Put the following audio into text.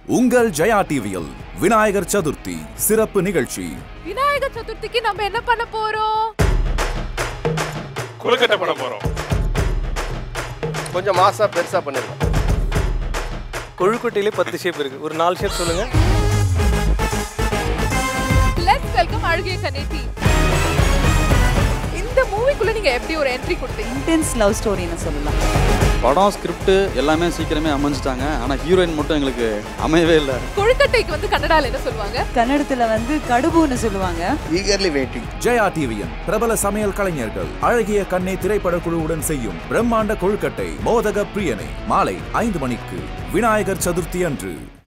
உங்கள் ஜெயா டிவியில் விநாயகர் சதுர்த்தி சிறப்பு நிகழ்ச்சி விநாயகர் சதுர்த்திக்கு நம்ம என்ன பண்ண போறோம் கொழுக்கட்டை பண்ண போறோம் கொஞ்சம் மாசா பெருசா பண்ணிருக்கோம் கொழுக்கட்டையிலே பத்து ஷேப் இருக்கு ஒரு நாலு ஷேப் சொல்லுங்க லெட்ஸ் வெல்கம் அழகிய கணேசி இந்த மூவிக்குள்ள நீங்க எப்படி ஒரு என்ட்ரி கொடுத்தீங்க இன்டென்ஸ் லவ் ஸ்டோரின்னு சொல்லலாம் படம் ஸ்கிரிப்ட் எல்லாமே சீக்கிரமே அமைஞ்சிட்டாங்க ஆனால் ஹீரோயின் மட்டும் எங்களுக்கு அமையவே இல்லை கொழுக்கட்டைக்கு வந்து கன்னடால என்ன சொல்லுவாங்க கன்னடத்துல வந்து கடுபுன்னு சொல்லுவாங்க ஈகர்லி வெயிட்டிங் ஜெயா டிவியின் பிரபல சமையல் கலைஞர்கள் அழகிய கண்ணே திரைப்பட குழுவுடன் செய்யும் பிரம்மாண்ட கொழுக்கட்டை மோதக பிரியனே மாலை ஐந்து மணிக்கு விநாயகர் சதுர்த்தி அன்று